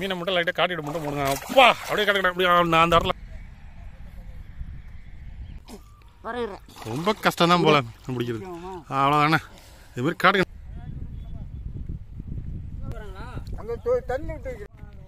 மீனை மட்டும் லைட்டாக காட்டிட்டு மட்டும் போடுங்க அப்பா அப்படியே காட்டுங்க அப்படியே நான் அந்த இடத்துல வரைகிறேன் ரொம்ப கஷ்டம் தான் போல மீன் பிடிக்கிறது அவ்வளோதானே இது மாதிரி காட்டுங்க அங்கே தண்ணி விட்டு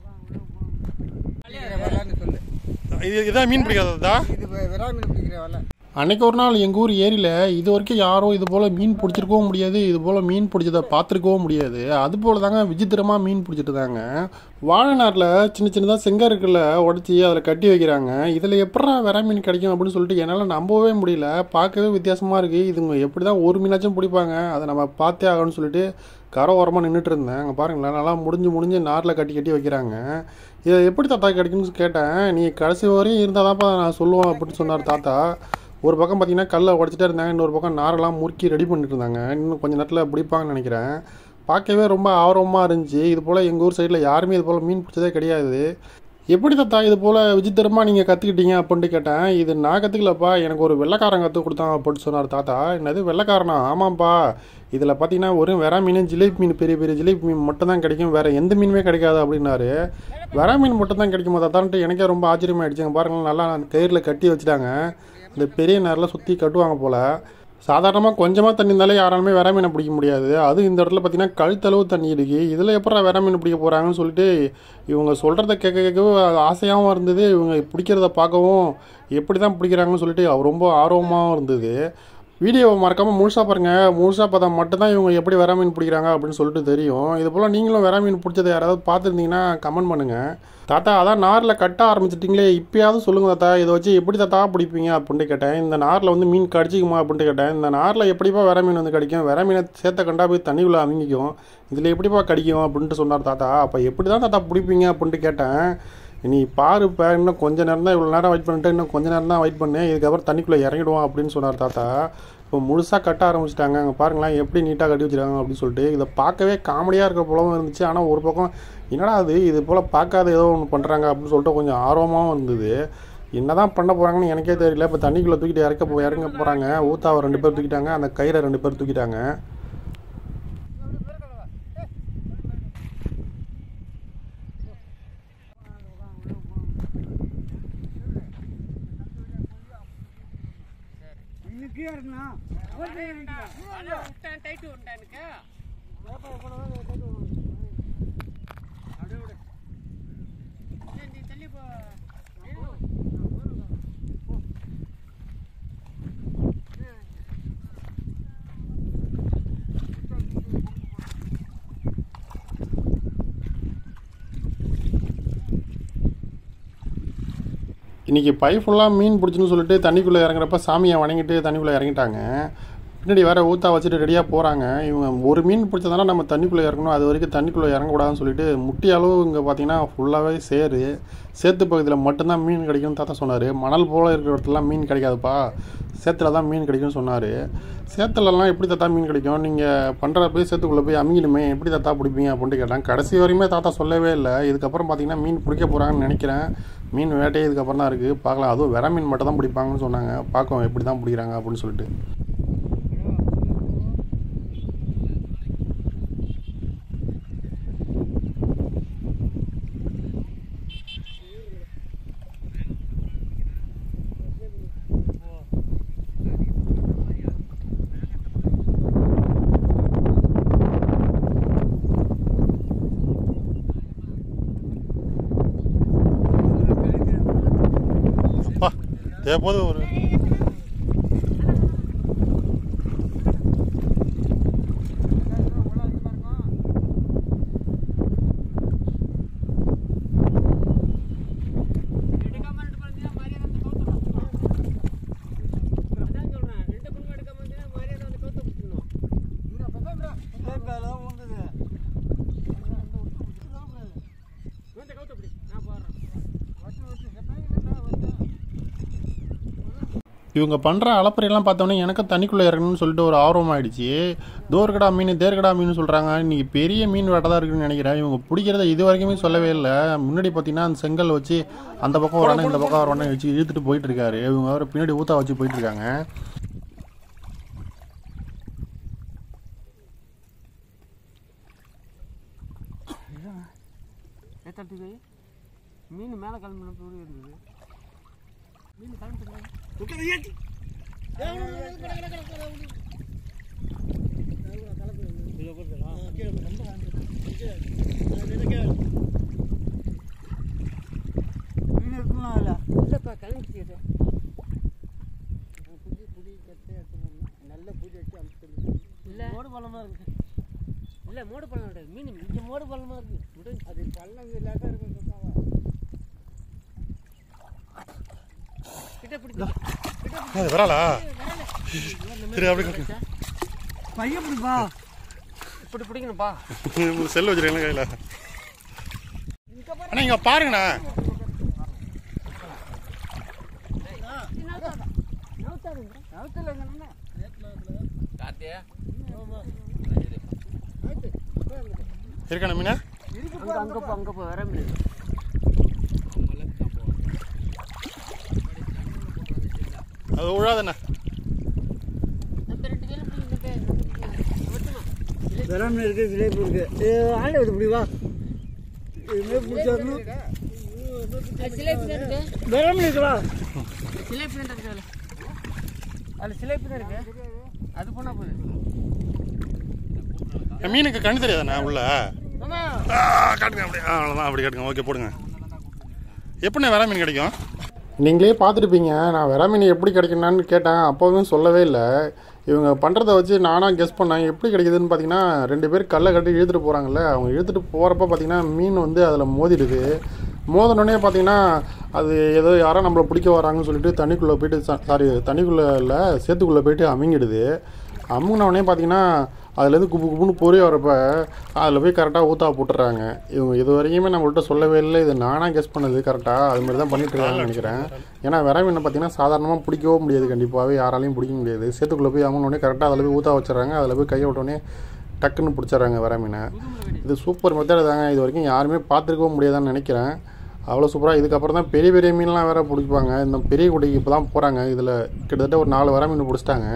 வரலான்னு சொல்லு இது இதான் மீன் பிடிக்காததா இது விரா மீன் பிடிக்கிற வரல அன்னைக்கு ஒரு நாள் எங்கள் ஊர் ஏரியில் இது வரைக்கும் யாரும் இது போல் மீன் பிடிச்சிருக்கவும் முடியாது இது போல் மீன் பிடிச்சதை பார்த்துருக்கவும் முடியாது அது போல் தாங்க விசித்திரமாக மீன் பிடிச்சிட்டு தாங்க வாழை நாரில் சின்ன சின்னதாக செங்கற்களை உடச்சி அதில் கட்டி வைக்கிறாங்க இதில் எப்படா வெற மீன் கிடைக்கும் அப்படின்னு சொல்லிட்டு என்னால் நம்பவே முடியல பார்க்கவே வித்தியாசமாக இருக்குது இதுங்க எப்படி தான் ஒரு மீனாச்சும் பிடிப்பாங்க அதை நம்ம பார்த்தே ஆகணும்னு சொல்லிட்டு கரை ஓரமாக நின்றுட்டு இருந்தேன் அங்கே பாருங்களேன் நல்லா முடிஞ்சு முடிஞ்சு நாரில் கட்டி கட்டி வைக்கிறாங்க இதை எப்படி தாத்தா கிடைக்கும்னு கேட்டேன் நீ கடைசி வரையும் இருந்தால் தான்ப்பா நான் சொல்லுவேன் அப்படின்னு சொன்னார் தாத்தா ஒரு பக்கம் பார்த்தீங்கன்னா கல்லை உடச்சிட்டே இருந்தாங்க இன்னொரு பக்கம் நாரெல்லாம் முறுக்கி ரெடி பண்ணிட்டு இருந்தாங்க இன்னும் கொஞ்சம் நேரத்தில் பிடிப்பாங்கன்னு நினைக்கிறேன் பார்க்கவே ரொம்ப ஆர்வமாக இருந்துச்சு இது போல் எங்கள் ஊர் சைடில் யாருமே இது போல் மீன் பிடிச்சதே கிடையாது எப்படி தாத்தா இது போல் விசித்திரமாக நீங்கள் கற்றுக்கிட்டீங்க அப்படின்ட்டு கேட்டேன் இது நான் கற்றுக்கலப்பா எனக்கு ஒரு வெள்ளைக்காரன் கற்றுக் கொடுத்தான் அப்படின்னு சொன்னார் தாத்தா என்னது வெள்ளைக்காரனா ஆமாம்ப்பா இதில் பார்த்தீங்கன்னா ஒரு வெற மீன் ஜிலேபி மீன் பெரிய பெரிய ஜிலேபி மீன் மட்டும் தான் கிடைக்கும் வேறு எந்த மீனுமே கிடைக்காது அப்படின்னாரு வெற மீன் மட்டும் தான் கிடைக்குமா தாத்தான்ட்டு எனக்கே ரொம்ப ஆச்சரியமாயிடுச்சுங்க பாருங்களேன் நல்லா கயிறில் கட்டி வச்சுட்டாங்க இந்த பெரிய நேரில் சுற்றி கட்டுவாங்க போல் சாதாரணமாக கொஞ்சமாக தண்ணி இருந்தாலே யாராலுமே வெற மீனை பிடிக்க முடியாது அது இந்த இடத்துல பார்த்தீங்கன்னா கழுத்தளவு தண்ணி இருக்குது இதில் எப்படா வெற மீன் பிடிக்க போகிறாங்கன்னு சொல்லிட்டு இவங்க சொல்கிறத கேட்க கேட்கவே ஆசையாகவும் இருந்தது இவங்க பிடிக்கிறத பார்க்கவும் எப்படி தான் பிடிக்கிறாங்கன்னு சொல்லிட்டு அவர் ரொம்ப ஆர்வமாகவும் இருந்தது வீடியோவை மறக்காமல் முழுசாக பாருங்கள் முழுசாக பார்த்தா மட்டும்தான் இவங்க எப்படி வெற மீன் பிடிக்கிறாங்க அப்படின்னு சொல்லிட்டு தெரியும் இது போல் நீங்களும் வெற மீன் பிடிச்சதை யாராவது பார்த்துருந்தீங்கன்னா கமெண்ட் பண்ணுங்கள் தாத்தா அதான் நாரில் கட்ட ஆரம்பிச்சிட்டிங்களே இப்பயாவது சொல்லுங்கள் தாத்தா இதை வச்சு எப்படி தாத்தா பிடிப்பீங்க அப்படின்ட்டு கேட்டேன் இந்த நாரில் வந்து மீன் கடிச்சிக்குமா அப்படின்ட்டு கேட்டேன் இந்த நாரில் எப்படிப்பா வெற மீன் வந்து கிடைக்கும் வெற மீனை சேர்த்த கண்டா போய் தண்ணிக்குள்ளே அமுங்கிக்கும் இதில் எப்படிப்பா கடிக்கும் அப்படின்ட்டு சொன்னார் தாத்தா அப்போ எப்படி தான் தாத்தா பிடிப்பீங்க அப்படின்ட்டு கேட்டேன் நீ பாரு இப்போ இன்னும் கொஞ்ச நேரம் தான் இவ்வளோ நேரம் வெயிட் பண்ணிட்டு இன்னும் கொஞ்ச நேரம் தான் வெயிட் பண்ணு இதுக்கப்புறம் தண்ணிக்குள்ளே இறங்கிடுவோம் அப்படின்னு சொன்னார் தாத்தா இப்போ முழுசாக கட்ட ஆரம்பிச்சிட்டாங்க அங்கே பாருங்களேன் எப்படி நீட்டாக கட்டி வச்சிருக்காங்க அப்படின்னு சொல்லிட்டு இதை பார்க்கவே காமெடியாக இருக்கிற போலவும் இருந்துச்சு ஆனால் ஒரு பக்கம் என்னடா அது இது போல் பார்க்காத ஏதோ ஒன்று பண்ணுறாங்க அப்படின்னு சொல்லிட்டு கொஞ்சம் ஆர்வமாகவும் இருந்தது என்னதான் பண்ண போகிறாங்கன்னு எனக்கே தெரியல இப்போ தண்ணிக்குள்ளே தூக்கிட்டு இறக்க போ இறங்க போகிறாங்க ஊத்தாவை ரெண்டு பேர் தூக்கிட்டாங்க அந்த கயிறை ரெண்டு பேர் தூக்கிட்டாங்க இன்னைக்கு இருக்குண்ணா இன்றைக்கி பை ஃபுல்லாக மீன் பிடிச்சுன்னு சொல்லிட்டு தண்ணிக்குள்ளே இறங்குறப்ப சாமியை வணங்கிட்டு தண்ணிக்குள்ளே இறங்கிட்டாங்க பின்னாடி வேற ஊற்றா வச்சுட்டு ரெடியாக போகிறாங்க இவங்க ஒரு மீன் பிடிச்சதால நம்ம தண்ணிக்குள்ளே இறங்கணும் அது வரைக்கும் தண்ணிக்குள்ளே இறங்கக்கூடாதுன்னு சொல்லிட்டு முட்டி அளவு இங்கே பார்த்தீங்கன்னா ஃபுல்லாகவே சேரு சேத்து பகுதியில் மட்டும்தான் மீன் கிடைக்கும்னு தாத்தா சொன்னார் மணல் போல் இருக்கிற இடத்துலலாம் மீன் கிடைக்காதுப்பா சேத்துல தான் மீன் கிடைக்கும்னு சொன்னார் சேத்துலலாம் எப்படி தாத்தா மீன் கிடைக்கும் நீங்கள் பண்ணுற போய் சேத்துக்குள்ளே போய் அமுங்கிடுமே எப்படி தாத்தா பிடிப்பீங்க அப்படின்ட்டு கேட்டாங்க கடைசி வரையுமே தாத்தா சொல்லவே இல்லை இதுக்கப்புறம் பார்த்தீங்கன்னா மீன் பிடிக்க போகிறாங்கன்னு நினைக்கிறேன் மீன் வேட்டையே இதுக்கப்புறம் தான் இருக்குது பார்க்கலாம் அதுவும் வெற மீன் மட்டும் தான் பிடிப்பாங்கன்னு சொன்னாங்க பார்க்கும் எப்படி தான் பிடிக்கிறாங்க அப்படின்னு சொல்லிட்டு பா எப்போது ஒரு இவங்க பண்ணுற அலப்பறையெல்லாம் பார்த்தோன்னே எனக்கு தண்ணிக்குள்ளே இறங்கணும்னு சொல்லிட்டு ஒரு ஆர்வம் ஆயிடுச்சு தோர்கடா மீன் தேர்கடா மீன் சொல்கிறாங்க இன்றைக்கி பெரிய மீன் வேட்டை தான் இருக்குன்னு நினைக்கிறேன் இவங்க பிடிக்கிறத இது வரைக்குமே சொல்லவே இல்லை முன்னாடி பார்த்தீங்கன்னா அந்த செங்கல் வச்சு அந்த பக்கம் ஒரு அண்ணன் இந்த பக்கம் ஒரு அண்ணன் வச்சு இழுத்துட்டு போயிட்டு இருக்காரு இவங்க வேறு பின்னாடி ஊத்தா வச்சு போயிட்டு இருக்காங்க தட்டுக்கு மீன் மேலே கிளம்பின போய் இருந்தது மீன் கிளம்பிட்டு மீன் இருக்குங்களா அதில் இல்லைப்பா கிளம்பிட்டு புடி புடி கட்டு எடுத்துக்கணும் நல்ல புடி வச்சு அமுச்சு இல்லை மோடு பள்ளமாக இருக்கு இல்லை மூடு பழம் கிடையாது மீன் இங்கே மூடு பழமாக இருக்கு விடு அது பள்ளம் லேசாக இருக்கும் சொன்னாங்க கிட்ட பிடிச்சி அது வராளா சரி அப்படி காட்டுங்க. பையன் பிடிப்பா இப்படி பிடிக்கணும்ப்பா செல் வச்சிருக்கீங்களா கையில் அண்ணா இங்கே பாருங்கண்ணா இருக்காண்ணா மீனா அங்கே அங்கே போ அங்கே போ வர மீன் அது விழாதண்ணா வெறாம இருக்கு ஜிலேபி இருக்கு ஆள் எடுத்து பிடி வா இதுமே பிடிச்சாருன்னு சிலேபி தான் இருக்கு வெறாம இருக்குவா சிலேபி தான் இருக்கு அதில் அதில் சிலேபி தான் இருக்கு அது போனால் போகுது மீனுக்கு கண்ணு தெரியாதாண்ணா உள்ள ஆமா ஆ, காட்டுங்க அப்படி ஆ, அவ்வளோதான் அப்படி காட்டுங்க ஓகே போடுங்க எப்படிண்ணே வேற மீன் கிடைக்கும் நீங்களே பார்த்துருப்பீங்க நான் வெற மீன் எப்படி கிடைக்கணும்னு கேட்டேன் அப்போவும் சொல்லவே இல்லை இவங்க பண்ணுறத வச்சு நானாக கெஸ் பண்ணேன் எப்படி கிடைக்குதுன்னு பார்த்தீங்கன்னா ரெண்டு பேர் கல்லை கட்டி இழுத்துட்டு போகிறாங்கல்ல அவங்க இழுத்துட்டு போகிறப்ப பார்த்தீங்கன்னா மீன் வந்து அதில் மோதிடுது மோதினோடனே பார்த்தீங்கன்னா அது ஏதோ யாரோ நம்மளை பிடிக்க வராங்கன்னு சொல்லிட்டு தண்ணிக்குள்ளே போயிட்டு சாரி தண்ணிக்குள்ளே இல்லை சேத்துக்குள்ளே போயிட்டு அமுங்கிடுது அமுங்கினோடனே பார்த்தீங்கன்னா அதுலேருந்து குப்பு குப்புன்னு பொறி வரப்ப அதில் போய் கரெக்டாக ஊத்தா போட்டுறாங்க இவங்க இது வரைக்குமே நம்மள்ட்ட சொல்லவே இல்லை இது நானாக கெஸ் பண்ணது கரெக்டாக அது மாதிரி தான் பண்ணிட்டு இருக்காங்கன்னு நினைக்கிறேன் ஏன்னா விர மீனை பார்த்தீங்கன்னா சாதாரணமாக பிடிக்கவும் முடியாது கண்டிப்பாகவே யாராலையும் பிடிக்க முடியாது சேத்துக்குள்ளே போய் அமுங்கினோடனே கரெக்டாக அதில் போய் ஊத்தா வச்சிடறாங்க அதில் போய் கையை விட்டோடனே டக்குன்னு பிடிச்சிடுறாங்க விர மீனை இது சூப்பர் மெத்தட் தாங்க இது வரைக்கும் யாருமே பார்த்துருக்கவும் முடியாதான்னு நினைக்கிறேன் அவ்வளோ சூப்பராக இதுக்கப்புறம் தான் பெரிய பெரிய மீன்லாம் வேறு பிடிப்பாங்க இந்த பெரிய குடிக்கு இப்போ தான் போகிறாங்க இதில் கிட்டத்தட்ட ஒரு நாலு வர மீன் பிடிச்சிட்டாங்க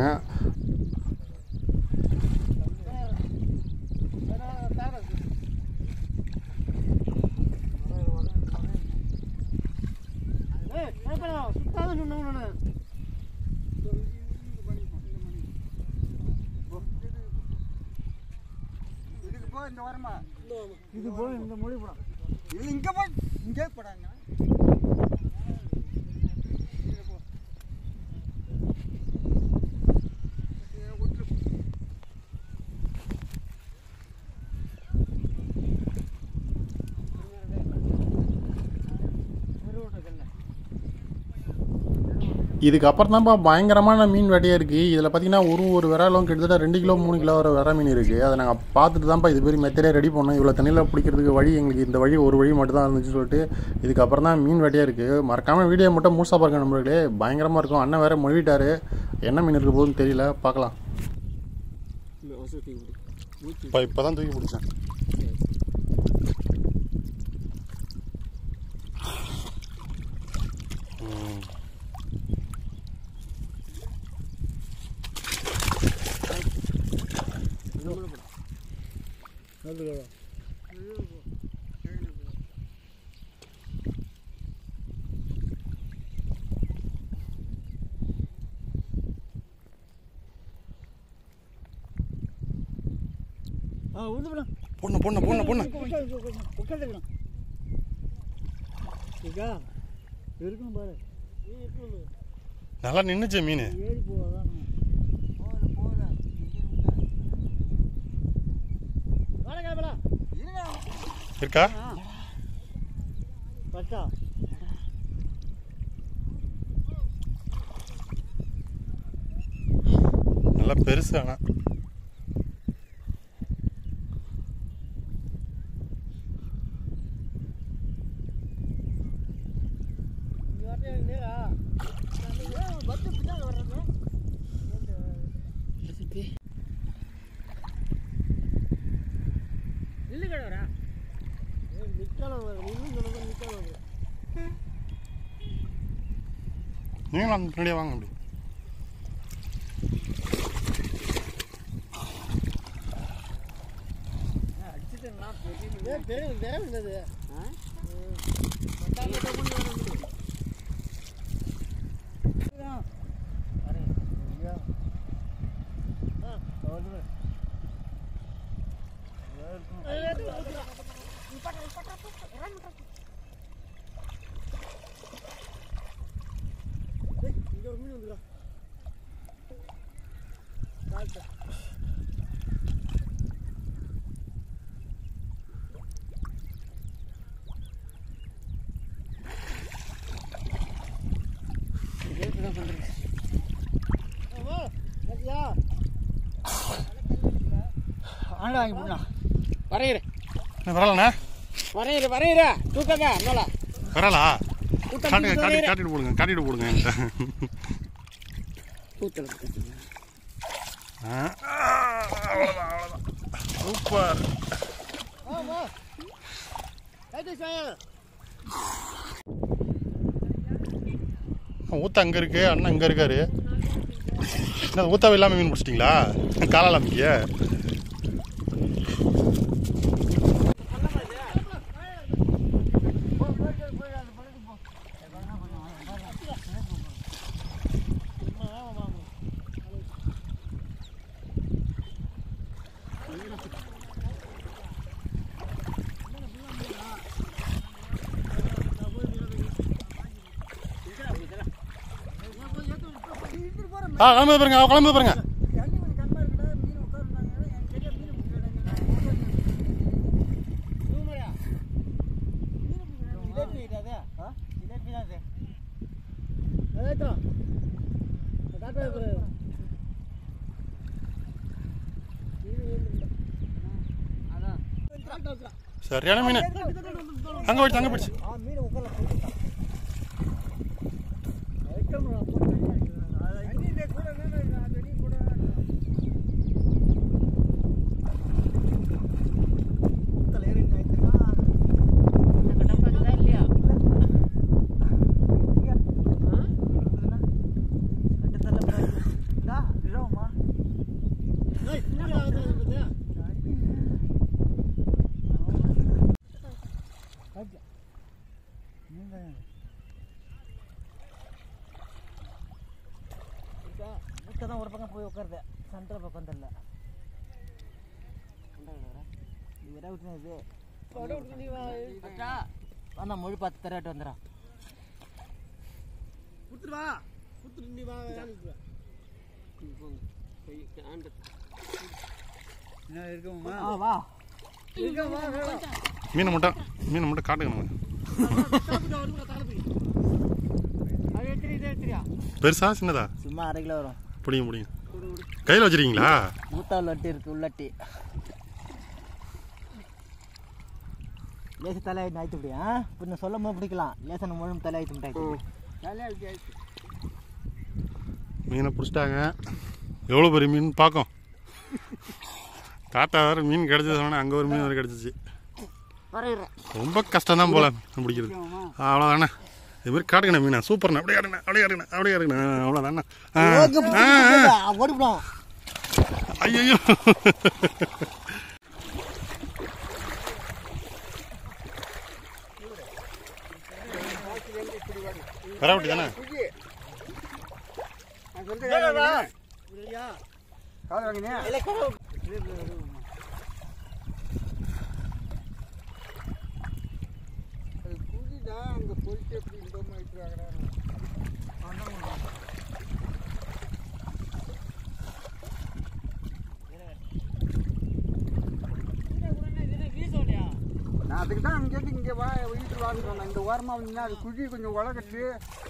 இதுக்கு போ இந்த வரமா இது போ இந்த மொழி போடும் இது இங்கே போ இங்கே போடாங்க இதுக்கப்புறம் தான்ப்பா பயங்கரமான மீன் வேட்டையாக இருக்குது இதில் பார்த்தீங்கன்னா ஒரு ஒரு விராலும் கிட்டத்தட்ட ரெண்டு கிலோ மூணு கிலோ வர விரா மீன் இருக்குது அதை நாங்கள் பார்த்துட்டு தான்ப்பா இது மாதிரி மெத்தடே ரெடி பண்ணோம் இவ்வளோ தண்ணியில் பிடிக்கிறதுக்கு வழி எங்களுக்கு இந்த வழி ஒரு வழி மட்டும் தான் இருந்துச்சு சொல்லிட்டு இதுக்கப்புறம் தான் மீன் வேட்டையாக இருக்குது மறக்காமல் வீடியோ மட்டும் முழுசாக பாருங்க நம்மளுக்கு பயங்கரமாக இருக்கும் அண்ணன் வேறு மொழிட்டாரு என்ன மீன் இருக்க போகுதுன்னு தெரியல பார்க்கலாம் இப்போ இப்போ தான் தூக்கி பிடிச்சேன் ம். ஆ உந்து போடா பொண்ணு பொண்ணு பொண்ணு பொண்ணு உட்காந்துக்கலாம் இருக்கா இருக்கும் பாரு நல்லா நின்றுச்சு மீன் ஏறி போவாதான் போகல போகல வாடா கிளம்பலா இருக்கா பட்டா நல்லா பெருசு ஆனால் பத்து பின்னாடி வர்றேன் இல்லை கிழவரா நிற்கலாம் இன்னும் சொல்லுங்க நிற்கலாம் நீங்களும் அந்த பின்னாடியே வாங்க அப்படி அடிச்சுட்டேன்னா பெரிய பெரிய வேலை இருந்தது மணல் வாங்கி போடலாம் வரையிற வரலண்ணா வரையிற வரையிற தூக்காத என்னோல வரலா கூட்டம் காட்டுங்க தூக்கி காட்டி வரையிற காட்டிட்டு போடுங்க காட்டிட்டு போடுங்க என்கிட்ட. கூத்தல ஆ, அவ்வளோதான் அவ்வளோதான் சூப்பர் ஊத்த அங்கே இருக்கு அண்ணன் இங்கே இருக்காரு என்ன ஊத்தாவை இல்லாமல் மீன் பிடிச்சிட்டிங்களா காலால் அமைக்க ஆ கிளம்புது பாருங்க அவ கிளம்புது பாருங்க தண்ணி கொஞ்சம் கம்மியாக இருக்குடா மீன் உட்காருந்தாங்க எனக்கு சரியா மீன் பிடிக்கல சரியான மீன் அங்கே போயிடுச்சு அங்கே போயிடுச்சு மீன் உட்காரல போயிட்டான் ஐட்டம் கூட கூட கூட இல்லையா ஒரு பக்கம் போய் உட்காருது சென்டர் பக்கம் தெரியல இவரை விட்டுனது வந்தா மொழி பார்த்து தராட்டு வந்துடும் கொடுத்துருவா கொடுத்துட்டு நீ வா போங்க போய் ஆண்டு ஆ வா மீனை மட்டும் மீனை மட்டும் காட்டுங்க நமக்கு அது எடுத்துரு இது எடுத்துரியா பெருசா சின்னதா சும்மா அரை கிலோ வரும் பிடிங்க பிடிங்க கையில் வச்சிருக்கீங்களா ஊத்தாவில் வட்டி இருக்கு உள்ளட்டி லேசு தலையாயிட்டு ஆயிட்டு இப்படி ஆ பின்ன சொல்லும் போது பிடிக்கலாம் லேசன முழும் தலையாயிட்டு விட்டாயிட்டு தலையாட்டி ஆயிடுச்சு மீனை பிடிச்சிட்டாங்க எவ்வளோ பெரிய மீன் பார்க்கும் தாத்தா வேறு மீன் கிடச்சது சொன்னா அங்கே ஒரு மீன் வேறு கிடச்சிச்சு வரையிறேன் ரொம்ப கஷ்டம் தான் போல மீன் பிடிக்கிறது அவ்வளோதானே இது மாதிரி காட்டுங்கண்ணா மீனா சூப்பர்ண்ணா அப்படியே காட்டுங்கண்ணா அப்படியே காட்டுங்கண்ணா அப்படியே காட்டுங்கண்ணா அவ்வளோதாண்ணா ஓடிவிடும் ஐயோ வரவிட்டு தானே நான் அதுக்கு தான் அங்கேருந்து இங்கே வா வீட்டுக்கு வாங்க சொன்னேன் இந்த ஓரமாக வந்தீங்கன்னா அது குழி கொஞ்சம் உலகட்டு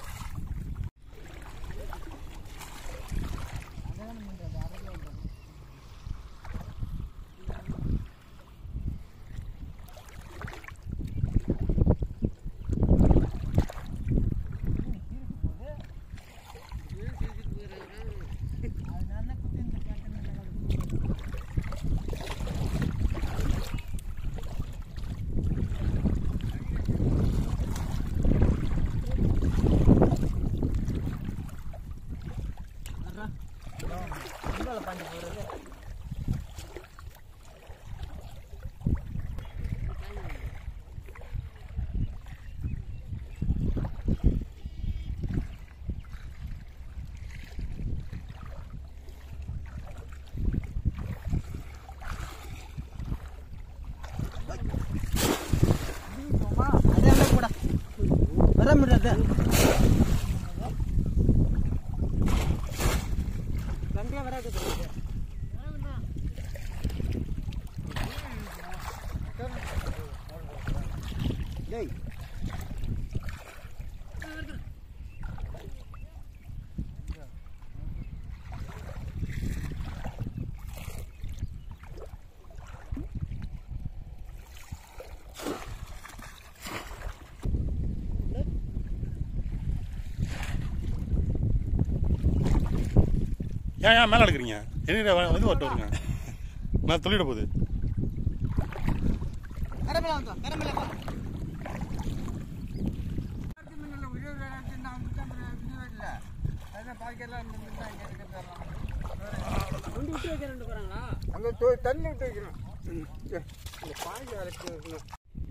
வர கண்டியாக வராது டேய் ஏன் ஏன் மேலே எடுக்கிறீங்க என்ன இது வரட்டு வருங்க நான் சொல்லிட போகுது கரமேல வந்தா கரமேல வா மின்னல உயிர் வேறாச்சு நான் முத்தம் இல்ல அதான் பாக்கெல்லாம் இந்த மின்ன இங்க இருக்கிறதெல்லாம் வண்டி விட்டு வைக்க ரெண்டு போறாங்களா அங்க தோ- தண்ணி விட்டு வைக்கணும் இந்த பாய் அரைச்சு வைக்கணும்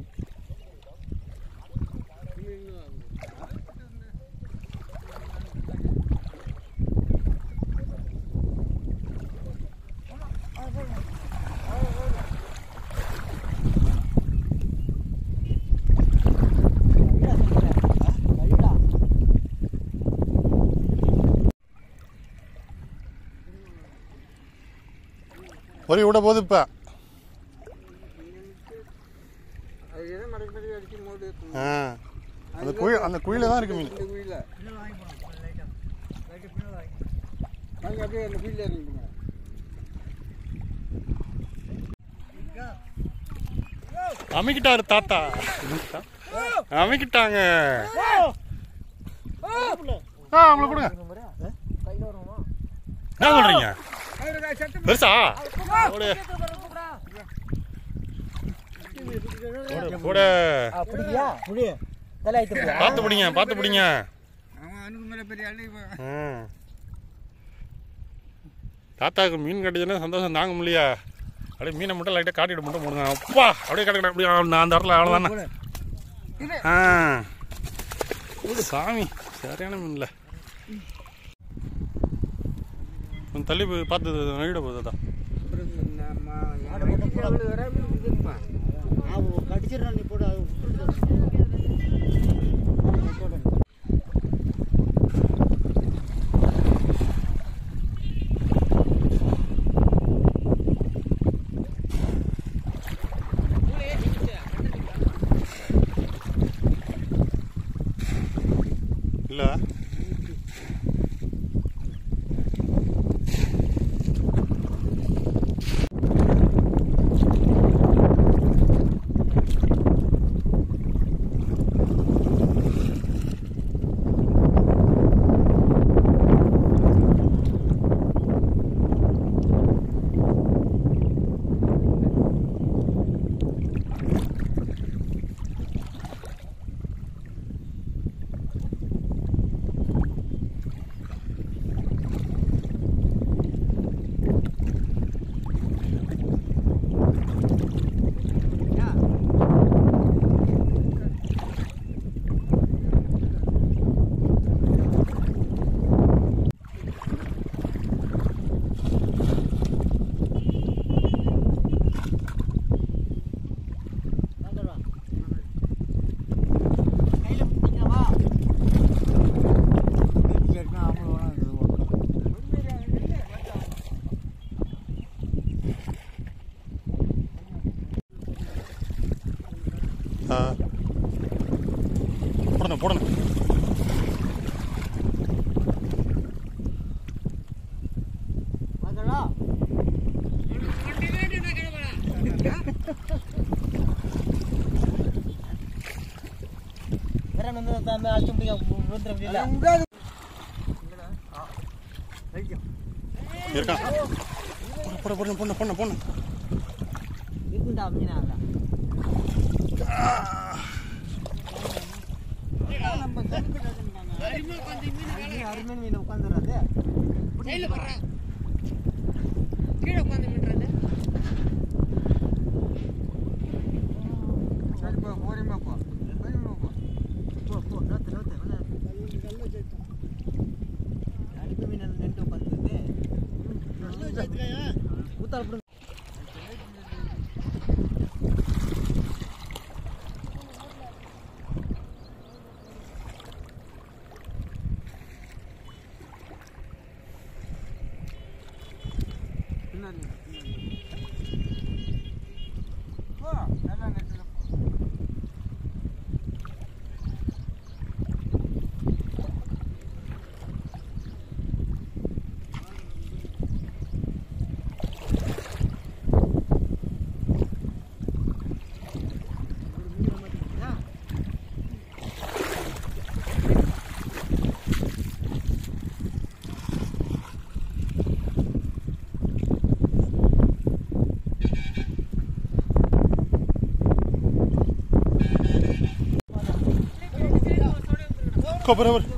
ஒரு விட போகுது இப்போ அது எதை மடக்கு மடக்கி அடிக்கும் போது ஆ அந்த குழி அந்த குழியில தான் இருக்கு மீன் இந்த குழியில வாங்கி அப்படியே அந்த குழியில இறங்கிடுங்க அமைக்கிட்டாரு தாத்தா அமைக்கிட்டாங்க ஆ அவங்கள கொடுங்க என்ன சொல்றீங்க பெருசா போடு போடு, போடு அப்படியா புடி தலை ஆயிட்டு பார்த்து பிடிங்க பார்த்து பிடிங்க அவன் அனுக்கு மேல பெரிய அள்ளி ம். தாத்தாவுக்கு மீன் கட்டிச்சுன்னா சந்தோஷம் தாங்க முடியலையா அப்படியே மீனை மட்டும் லைட்டாக காட்டிட்டு மட்டும் போடுங்க அப்பா அப்படியே கிடக்கிற அப்படியே நான் அந்த இடத்துல அவ்வளோதானே ஆ சாமி சரியான மீன்ல கொஞ்சம் தள்ளி போய் பார்த்து நழிட போகுது தாத்தா கடிச்சிடறான் நீ போடு அது விட்டுட்டு இல்லை கையில பிடிக்கவா கேட்டா அவங்களோட ஆ போடணும் போடணும் அதெல்லாம் வேற வந்து அந்த அடிச்சு முடியும் விழுந்துட முடியல இருக்கான் போட போட போட பொண்ணு பொண்ணு இருக்குண்டா மீனாக அருமையான மீன் உட்காந்துடாது கீழே உட்காந்து மின்றது சரிப்பா போறீமா போ போறீமா போ போ போ நோத்து நோத்து அடிமை மீன் நின்று உட்காந்துருக்கு ஊத்தால் போடுங்க பின்னாடி போ நல்லா நெட்டில் போ கொப்பரவர்